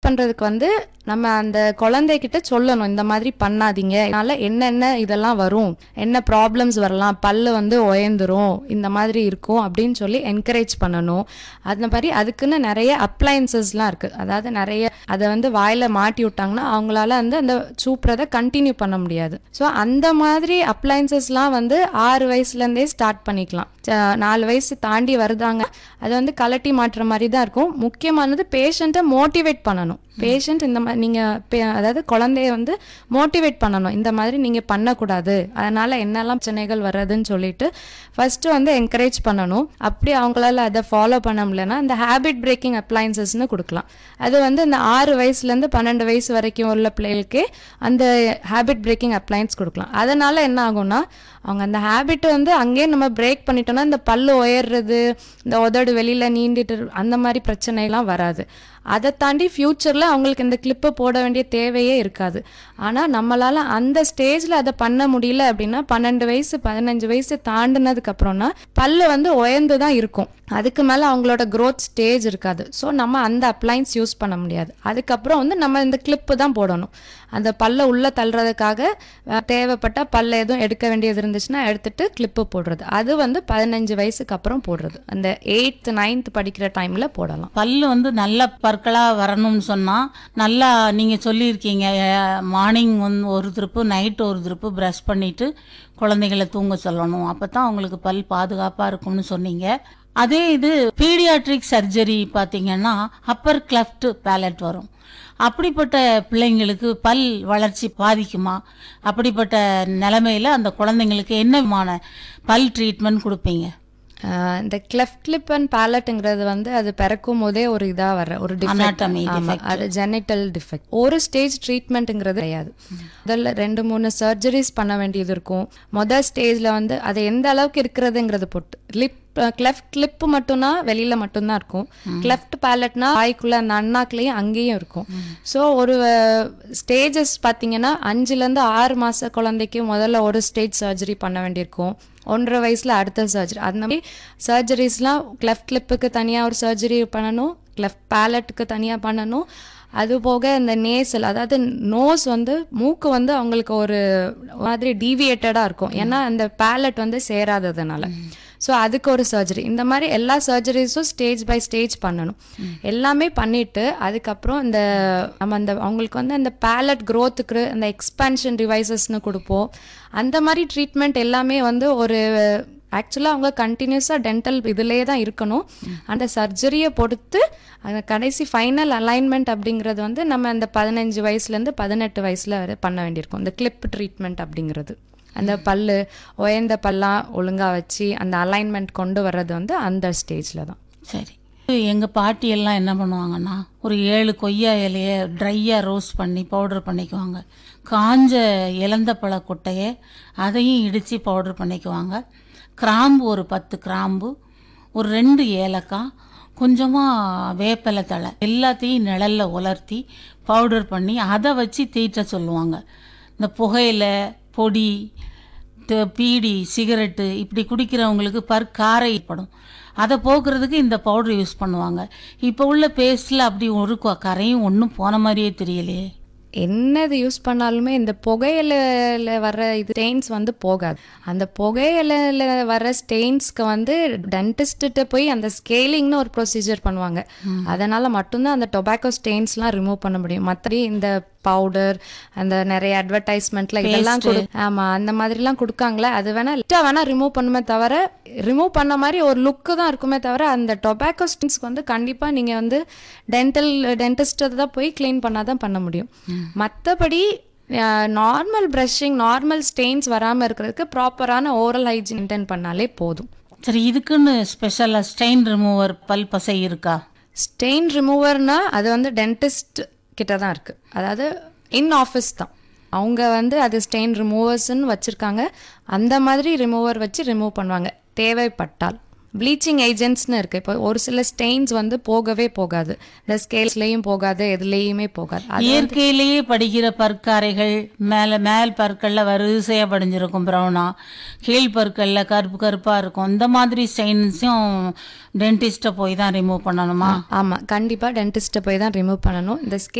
பண்றதுக்கு வந்து நம்ம அந்த குழந்தைகிட்ட சொல்லணும் இந்த மாதிரி பண்ணாதீங்க இதனால என்னென்ன இதெல்லாம் வரும் என்ன ப்ராப்ளம்ஸ் வரலாம் பல்லு வந்து உயர்ந்துரும் இந்த மாதிரி இருக்கும் அப்படின்னு சொல்லி என்கரேஜ் பண்ணணும் அந்த மாதிரி அதுக்குன்னு நிறைய அப்ளையன்சஸ்லாம் இருக்கு அதாவது நிறைய அதை வந்து வாயில மாட்டி விட்டாங்கன்னா அவங்களால வந்து அந்த சூப்புறதை கண்டினியூ பண்ண முடியாது ஸோ அந்த மாதிரி அப்ளையன்சஸ்லாம் வந்து ஆறு வயசுலேருந்தே ஸ்டார்ட் பண்ணிக்கலாம் ச- நாலு வயசு தாண்டி வருதாங்க அது வந்து கலட்டி மாட்டுற மாதிரி தான் இருக்கும் முக்கியமானது பேஷண்ட்டை மோட்டிவேட் பண்ணணும் பேஷண்ட் இந்த மாதிரி நீங்கள் அதாவது குழந்தைய வந்து மோட்டிவேட் பண்ணணும் இந்த மாதிரி நீங்கள் பண்ணக்கூடாது அதனால என்னெல்லாம் பிரச்சனைகள் வர்றதுன்னு சொல்லிட்டு ஃபர்ஸ்ட் வந்து என்கரேஜ் பண்ணணும் அப்படி அவங்களால அதை ஃபாலோ பண்ண முடியலன்னா இந்த ஹேபிட் பிரேக்கிங் அப்ளைன்சஸ்னு கொடுக்கலாம் அது வந்து இந்த ஆறு வயசுலேருந்து பன்னெண்டு வயசு வரைக்கும் உள்ள பிள்ளைகளுக்கே அந்த ஹேபிட் பிரேக்கிங் அப்ளைன்ஸ் கொடுக்கலாம் அதனால என்ன ஆகும்னா அவங்க அந்த ஹேபிட் வந்து அங்கேயே நம்ம பிரேக் பண்ணிட்டோம்னா இந்த பல்லு உயர்றது இந்த உதடு வெளியில நீண்டிட்டு இரு- அந்த மாதிரி பிரச்சனைலாம் வராது அதை தாண்டி ஃப்யூச்சரில் அவங்களுக்கு இந்த கிளிப்பு போட வேண்டிய தேவையே இருக்காது ஆனால் நம்மளால அந்த ஸ்டேஜில் அதை பண்ண முடியல அப்படின்னா பன்னெண்டு வயசு பதினஞ்சு வயசு தாண்டினதுக்கு அப்புறம்னா பல்லு வந்து உயர்ந்து தான் இருக்கும் அதுக்கு மேலே அவங்களோட growth ஸ்டேஜ் இருக்காது ஸோ நம்ம அந்த அப்ளைன்ஸ் யூஸ் பண்ண முடியாது அதுக்கப்புறம் வந்து நம்ம இந்த கிளிப்பு தான் போடணும் அந்த பல்ல உள்ள தள்ளுறதுக்காக அஹ், தேவைப்பட்ட பல்ல எதுவும் எடுக்க வேண்டியது இருந்துச்சுன்னா எடுத்துட்டு கிளிப்பு போடுறது அது வந்து பதினஞ்சு வயசுக்கு அப்புறம் போடுறது அந்த எயித்து நைன்த் படிக்கிற டைம்ல போடலாம் பல்லு வந்து நல்ல பற்களா வரணும்னு சொன்னா நல்லா நீங்க சொல்லியிருக்கீங்க மார்னிங் வந்து ஒரு திருப்பு நைட் ஒரு திருப்பு ப்ரஷ் பண்ணிட்டு குழந்தைகளை தூங்க சொல்லணும் அப்பதான் அவங்களுக்கு பல் பாதுகாப்பா இருக்கும்னு சொன்னீங்க அதே இது பீடியாட்ரிக் சர்ஜரி பார்த்தீங்கன்னா அப்பர் கிளஃப்ட் பேலட் வரும் அப்படிப்பட்ட பிள்ளைங்களுக்கு பல் வளர்ச்சி பாதிக்குமா அப்படிப்பட்ட நிலைமையில அந்த குழந்தைங்களுக்கு என்ன விதமான பல் ட்ரீட்மெண்ட் கொடுப்பீங்க அஹ், இந்த கிளெஃப்ட் கிளிப் அண்ட் பேலட்டுங்கிறது வந்து அது பிறக்கும் போதே ஒரு இதா வர ஒரு defect. Anatomy ஆமா அது ஜெனிட்டல் டிஃபெக்ட் ஒரு ஸ்டேஜ் ட்ரீட்மெண்ட்டுங்கிறது கிடையாது முதல்ல ரெண்டு மூணு சர்ஜரிஸ் பண்ண வேண்டியது இருக்கும் முதல் ஸ்டேஜ்ல வந்து அது எந்த அளவுக்கு இருக்கிறதுங்கிறது பொறுத்து லிப் கிளெஃப்ட் கிளிப் மட்டும்னா வெளியில மட்டும்தான் இருக்கும் கிளெஃப்ட் பேலட்னா வாய்க்குள்ள அந்த அண்ணாக்குலயும் அங்கேயும் இருக்கும் ஸோ ஒரு ஸ்டேஜஸ் பார்த்தீங்கன்னா அஞ்சுலேருந்து ஆறு மாச குழந்தைக்கு முதல்ல ஒரு ஸ்டேஜ் சர்ஜரி பண்ண வேண்டியிருக்கும் ஒன்றரை வயசுல அடுத்த சர்ஜரி அந்த மாதிரி சர்ஜரிஸ்லாம் கிளெஃப்ட் கிளிப்புக்கு தனியாக ஒரு சர்ஜரி பண்ணணும் கிளெஃப்ட் பேலட்டுக்கு தனியாக பண்ணணும் அது போக இந்த நேசல் அதாவது நோஸ் வந்து மூக்கு வந்து அவங்களுக்கு ஒரு மாதிரி டீவியேட்டடாக இருக்கும் ஏன்னா அந்த பேலட் வந்து சேராததுனால ஸோ அதுக்கு ஒரு சர்ஜரி இந்த மாதிரி எல்லா சர்ஜரிஸும் ஸ்டேஜ் பை ஸ்டேஜ் பண்ணணும் எல்லாமே பண்ணிட்டு அதுக்கப்புறம் இந்த நம்ம அந்த அவங்களுக்கு வந்து அந்த பேலட் க்ரோத்துக்கு அந்த எக்ஸ்பான்ஷன் டிவைசஸ்னு கொடுப்போம் அந்த மாதிரி ட்ரீட்மெண்ட் எல்லாமே வந்து ஒரு ஆக்சுவலாக அவங்க கண்டினியூஸாக டென்டல் இதிலே தான் இருக்கணும் அந்த சர்ஜரியை பொறுத்து அந்த கடைசி ஃபைனல் அலைன்மெண்ட் அப்படிங்கிறது வந்து நம்ம அந்த பதினஞ்சு வயசுலேருந்து பதினெட்டு வயசில் வரை பண்ண வேண்டியிருக்கும் இந்த கிளிப் ட்ரீட்மெண்ட் அப்படிங்கிறது அந்த பல்லு உயர்ந்த பல்லாம் ஒழுங்காக வச்சு அந்த அலைன்மெண்ட் கொண்டு வர்றது வந்து அந்த ஸ்டேஜில் தான் சரி எங்க பாட்டி எல்லாம் என்ன பண்ணுவாங்கன்னா ஒரு ஏழு கொய்யா இலைய ட்ரையா ரோஸ்ட் பண்ணி பவுடர் பண்ணிக்குவாங்க காஞ்ச இலந்த பழ கொட்டையை அதையும் இடித்து பவுடர் பண்ணிக்குவாங்க கிராம்பு ஒரு பத்து கிராம்பு ஒரு ரெண்டு ஏலக்காய் கொஞ்சமாக வேப்பிலை தழை எல்லாத்தையும் நிழல்ல உலர்த்தி பவுடர் பண்ணி அதை வச்சு தீட்ட சொல்லுவாங்க இந்த புகையில பொடி த- பீடி சிகரெட்டு இப்படி குடிக்கிறவங்களுக்கு பர் காரை ஏற்படும் அதை போக்குறதுக்கு இந்த பவுடர் யூஸ் பண்ணுவாங்க இப்போ உள்ள பேஸ்டில் அப்படி ஒரு கொ- கரையும் ஒன்றும் போன மாதிரியே தெரியலையே என்னது யூஸ் பண்ணாலுமே இந்த புகையில வர இது ஸ்டெயின்ஸ் வந்து போகாது அந்த புகையில வர ஸ்டெயின்ஸ்க்கு வந்து டென்டிஸ்ட்டு போய் அந்த ஸ்கேலிங்னு ஒரு ப்ரொசீஜர் பண்ணுவாங்க அதனால மட்டும்தான் அந்த டொபாக்கோ ஸ்டெயின்ஸ்லாம் ரிமூவ் பண்ண முடியும் மற்றபடி இந்த பவுடர் அந்த நிறைய அட்வர்டைஸ்மெண்ட்ல இதெல்லாம் கொடு ஆமா அந்த மாதிரிலாம் கொடுக்காங்களே அது வேணா லிட்டா வேணா ரிமூவ் பண்ணுமே தவிர ரிமூவ் பண்ண மாதிரி ஒரு லுக்கு தான் இருக்குமே தவிர அந்த டொபாக்கோ ஸ்டெயின்ஸ்க்கு வந்து கண்டிப்பா நீங்க வந்து டென்டல் டென்டிஸ்ட் தான் போய் க்ளீன் பண்ணாதான் பண்ண முடியும் மற்றபடி நார்மல் ப்ரஷிங் நார்மல் ஸ்டெயின்ஸ் வராமல் இருக்கிறதுக்கு ப்ராப்பரான ஓரல் ஹைஜீன் மெயின்டைன் பண்ணாலே போதும் சரி இதுக்குன்னு ஸ்பெஷலாக ஸ்டெயின் ரிமூவர் பல் பசை இருக்கா ஸ்டெயின் ரிமூவர்னா அது வந்து டென்டிஸ்ட் கிட்ட தான் இருக்கு அதாவது இன் ஆஃபீஸ் தான் அவங்க வந்து அது ஸ்டெயின் ரிமூவர்ஸ்ன்னு வச்சிருக்காங்க அந்த மாதிரி ரிமூவர் வச்சு ரிமூவ் பண்ணுவாங்க தேவைப்பட்டால் ப்ளீச்சிங் ஏஜென்ட்ஸ்னு இருக்கு இப்போ ஒரு சில ஸ்டெயின்ஸ் வந்து போகவே போகாது இந்த ஸ்கேல்ஸ்லேயும் போகாது எதுலேயுமே போகாது அது இயற்கையிலேயே படிக்கிற பற்காரைகள் மேலே மேல் பற்களில் வரிசையாக படிஞ்சிருக்கும் ப்ரௌனா கீழ் பற்களில் கருப்பு கருப்பாக இருக்கும் இந்த மாதிரி ஸ்டெயின்ஸும் டென்டிஸ்ட்டை போய் தான் ரிமூவ் பண்ணணுமா ஆமாம் கண்டிப்பாக டென்டிஸ்ட்டை போய் தான் ரிமூவ் பண்ணணும் இந்த ஸ்கே